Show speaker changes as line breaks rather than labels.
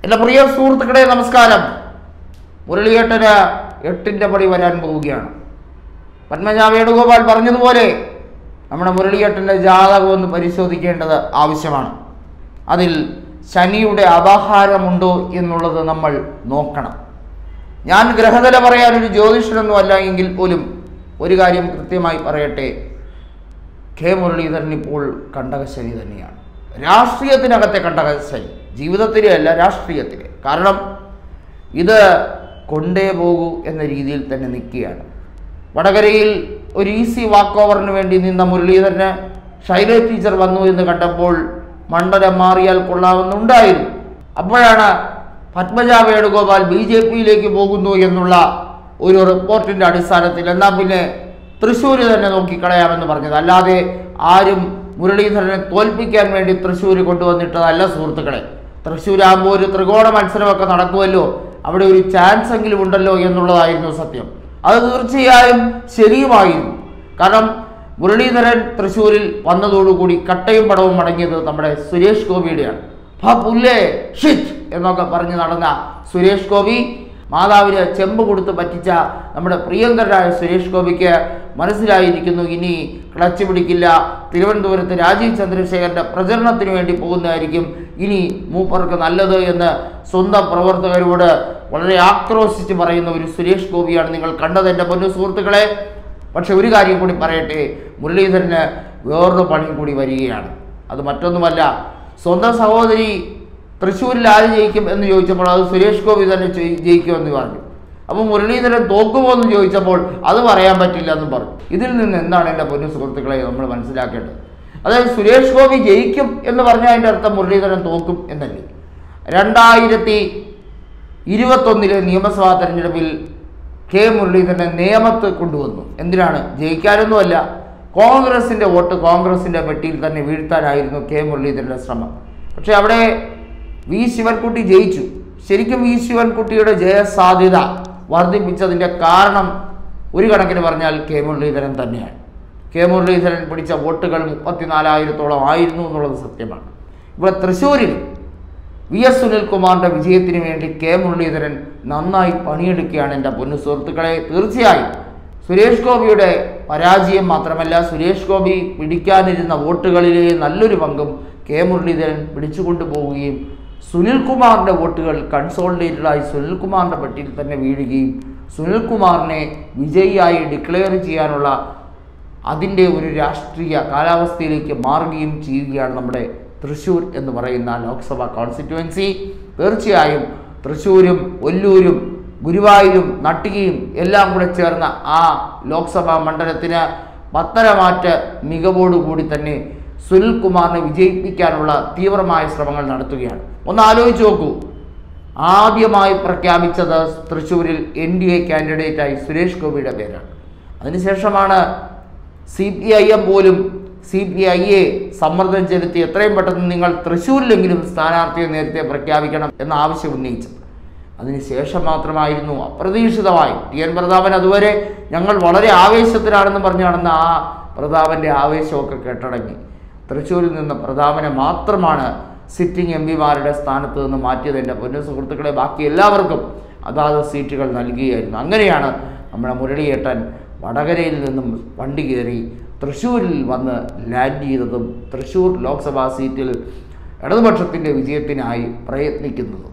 എൻ്റെ പ്രിയ സുഹൃത്തുക്കളെ നമസ്കാരം മുരളിയേട്ടന് എട്ടിൻ്റെ പടി വരാൻ പോവുകയാണ് പത്മജ വേണുഗോപാൽ പറഞ്ഞതുപോലെ നമ്മുടെ മുരളിയേട്ടൻ്റെ ജാതകം ഒന്ന് പരിശോധിക്കേണ്ടത് ആവശ്യമാണ് അതിൽ ശനിയുടെ അപഹാരമുണ്ടോ എന്നുള്ളത് നമ്മൾ നോക്കണം ഞാൻ ഗ്രഹനില പറയാൻ ഒരു ജ്യോതിഷനൊന്നും അല്ല എങ്കിൽ പോലും ഒരു കാര്യം കൃത്യമായി പറയട്ടെ കെ മുരളീധരൻ ഇപ്പോൾ കണ്ടകശനി തന്നെയാണ് രാഷ്ട്രീയത്തിനകത്തെ കണ്ടകശനി ജീവിതത്തിലെ അല്ല രാഷ്ട്രീയത്തിലെ കാരണം ഇത് കൊണ്ടേ പോകൂ എന്ന രീതിയിൽ തന്നെ നിൽക്കുകയാണ് വടകരയിൽ ഒരു ഈസി വാക്ക് ഓവറിന് വേണ്ടി നിന്ന മുരളീധരന് ശൈല ടീച്ചർ വന്നു എന്ന് കണ്ടപ്പോൾ മണ്ഡലം മാറിയാൽ കൊള്ളാമെന്നുണ്ടായിരുന്നു അപ്പോഴാണ് പത്മജ വേണുഗോപാൽ ബി ജെ പിയിലേക്ക് പോകുന്നു എന്നുള്ള ഒരു റിപ്പോർട്ടിന്റെ അടിസ്ഥാനത്തിൽ എന്നാൽ പിന്നെ തൃശ്ശൂർ തന്നെ നോക്കിക്കളയാമെന്ന് പറഞ്ഞത് അല്ലാതെ ആരും മുരളീധരനെ തോൽപ്പിക്കാൻ വേണ്ടി തൃശ്ശൂർ കൊണ്ടുവന്നിട്ടതല്ല സുഹൃത്തുക്കളെ തൃശ്ശൂരാകുമ്പോൾ ഒരു ത്രികോണ മത്സരമൊക്കെ നടക്കുമല്ലോ അവിടെ ഒരു ചാൻസ് എങ്കിലും ഉണ്ടല്ലോ എന്നുള്ളതായിരുന്നു സത്യം അത് തീർച്ചയായും ശരിയുമായിരുന്നു കാരണം മുരളീധരൻ തൃശ്ശൂരിൽ വന്നതോടുകൂടി കട്ടയും പടവും മടങ്ങിയത് നമ്മുടെ സുരേഷ് ഗോപിയുടെയാണ് ഭ പുല്ലേ ഷിറ്റ് എന്നൊക്കെ പറഞ്ഞ് നടന്ന സുരേഷ് ഗോപി മാതാവിന് ചെമ്പ് കൊടുത്ത് പറ്റിച്ച നമ്മുടെ പ്രിയങ്കരനായ സുരേഷ് ഗോപിക്ക് മനസ്സിലായിരിക്കുന്നു ഇനി ക്ലച്ച് പിടിക്കില്ല തിരുവനന്തപുരത്ത് രാജീവ് ചന്ദ്രശേഖരന്റെ പ്രചരണത്തിന് വേണ്ടി പോകുന്നതായിരിക്കും ഇനി മൂപ്പർക്ക് നല്ലത് എന്ന് സ്വന്തം പ്രവർത്തകരോട് വളരെ ആക്രോശിച്ച് പറയുന്ന ഒരു സുരേഷ് ഗോപിയാണ് നിങ്ങൾ കണ്ടത് എൻ്റെ പൊന്നു സുഹൃത്തുക്കളെ പക്ഷെ ഒരു കാര്യം കൂടി പറയട്ടെ മുരളീധരന് വേറൊരു പണി കൂടി വരികയാണ് അത് മറ്റൊന്നുമല്ല സ്വന്തം സഹോദരി തൃശ്ശൂരിൽ ആര് ജയിക്കും എന്ന് ചോദിച്ചപ്പോൾ അത് സുരേഷ് ഗോപി തന്നെ ജയി- ജയിക്കുമെന്ന് പറഞ്ഞു അപ്പോൾ മുരളീധരൻ തോക്കുമോ എന്ന് ചോദിച്ചപ്പോൾ അത് പറയാൻ പറ്റില്ല എന്ന് പറഞ്ഞു ഇതിൽ നിന്ന് എന്താണ് എൻ്റെ പൊന്നു സുഹൃത്തുക്കളെ നമ്മൾ മനസ്സിലാക്കേണ്ടത് അതായത് സുരേഷ് ഗോപി ജയിക്കും എന്ന് പറഞ്ഞാൽ അതിൻ്റെ അർത്ഥം മുരളീധരൻ തോക്കും എന്നല്ലേ രണ്ടായിരത്തി ഇരുപത്തൊന്നിലെ നിയമസഭാ തെരഞ്ഞെടുപ്പിൽ കെ മുരളീധരനെ നിയമത്ത് കൊണ്ടുവന്നു എന്തിനാണ് ജയിക്കാനൊന്നുമല്ല കോൺഗ്രസിന്റെ വോട്ട് കോൺഗ്രസിന്റെ പെട്ടിയിൽ തന്നെ വീഴ്ത്താനായിരുന്നു കെ മുരളീധരന്റെ ശ്രമം പക്ഷെ അവിടെ വി ശിവൻകുട്ടി ജയിച്ചു ശരിക്കും വി ശിവൻകുട്ടിയുടെ ജയസാധ്യത വർദ്ധിപ്പിച്ചതിന്റെ കാരണം ഒരു കണക്കിന് പറഞ്ഞാൽ കെ മുരളീധരൻ തന്നെയാണ് കെ മുരളീധരൻ പിടിച്ച വോട്ടുകൾ മുപ്പത്തിനാലായിരത്തോളം ആയിരുന്നു എന്നുള്ളത് സത്യമാണ് ഇവിടെ തൃശ്ശൂരിൽ വി എസ് സുനിൽകുമാറിന്റെ വിജയത്തിന് വേണ്ടി കെ മുരളീധരൻ നന്നായി പണിയെടുക്കുകയാണ് എൻ്റെ പൊന്നു സുഹൃത്തുക്കളെ തീർച്ചയായും സുരേഷ് ഗോപിയുടെ പരാജയം മാത്രമല്ല സുരേഷ് ഗോപി പിടിക്കാനിരുന്ന വോട്ടുകളിലെ നല്ലൊരു പങ്കും കെ മുരളീധരൻ പിടിച്ചുകൊണ്ടു പോവുകയും സുനിൽകുമാറിന്റെ വോട്ടുകൾ കൺസോളിഡേറ്റഡായി സുനിൽകുമാറിന്റെ പട്ടിയിൽ തന്നെ വീഴുകയും സുനിൽകുമാറിനെ വിജയിയായി ഡിക്ലെയർ ചെയ്യാനുള്ള അതിൻ്റെ ഒരു രാഷ്ട്രീയ കാലാവസ്ഥയിലേക്ക് മാറുകയും ചെയ്യുകയാണ് നമ്മുടെ തൃശ്ശൂർ എന്ന് പറയുന്ന ലോക്സഭാ കോൺസ്റ്റിറ്റ്യുവൻസി തീർച്ചയായും തൃശ്ശൂരും ഒല്ലൂരും ഗുരുവായൂരും നട്ടികയും എല്ലാം കൂടെ ചേർന്ന ആ ലോക്സഭാ മണ്ഡലത്തിന് പത്തരമാറ്റ് മികവോടുകൂടി തന്നെ സുനിൽകുമാറിനെ വിജയിപ്പിക്കാനുള്ള തീവ്രമായ ശ്രമങ്ങൾ നടത്തുകയാണ് ഒന്ന് ആലോചിച്ച് നോക്കൂ ആദ്യമായി പ്രഖ്യാപിച്ചത് തൃശ്ശൂരിൽ എൻ ഡി എ കാൻഡിഡേറ്റായി സുരേഷ് ഗോപിയുടെ പേരാണ് അതിനുശേഷമാണ് സി പി ഐ എം പോലും സി പി ഐ എ സമ്മർദ്ദം ചെലുത്തി എത്രയും പെട്ടെന്ന് നിങ്ങൾ തൃശ്ശൂരിലെങ്കിലും സ്ഥാനാർത്ഥിയെ നേരത്തെ പ്രഖ്യാപിക്കണം എന്ന ആവശ്യം ഉന്നയിച്ചത് അതിനുശേഷം മാത്രമായിരുന്നു അപ്രതീക്ഷിതമായി ടി എൻ പ്രതാപൻ അതുവരെ ഞങ്ങൾ വളരെ ആവേശത്തിലാണെന്ന് പറഞ്ഞു നടന്ന ആ പ്രതാപന്റെ ആവേശമൊക്കെ കെട്ടടങ്ങി തൃശ്ശൂരിൽ നിന്ന് പ്രതാപനെ മാത്രമാണ് സിറ്റിംഗ് എം പിമാരുടെ സ്ഥാനത്ത് നിന്ന് മാറ്റിയത് എൻ്റെ പൊന്നു സുഹൃത്തുക്കളെ ബാക്കി എല്ലാവർക്കും അതാത് സീറ്റുകൾ നൽകുകയായിരുന്നു അങ്ങനെയാണ് നമ്മുടെ മുരളിയേട്ടൻ വടകരയിൽ നിന്നും വണ്ടി കയറി തൃശ്ശൂരിൽ വന്ന് ലാൻഡ് ചെയ്തതും തൃശ്ശൂർ ലോക്സഭാ സീറ്റിൽ ഇടതുപക്ഷത്തിൻ്റെ വിജയത്തിനായി പ്രയത്നിക്കുന്നതും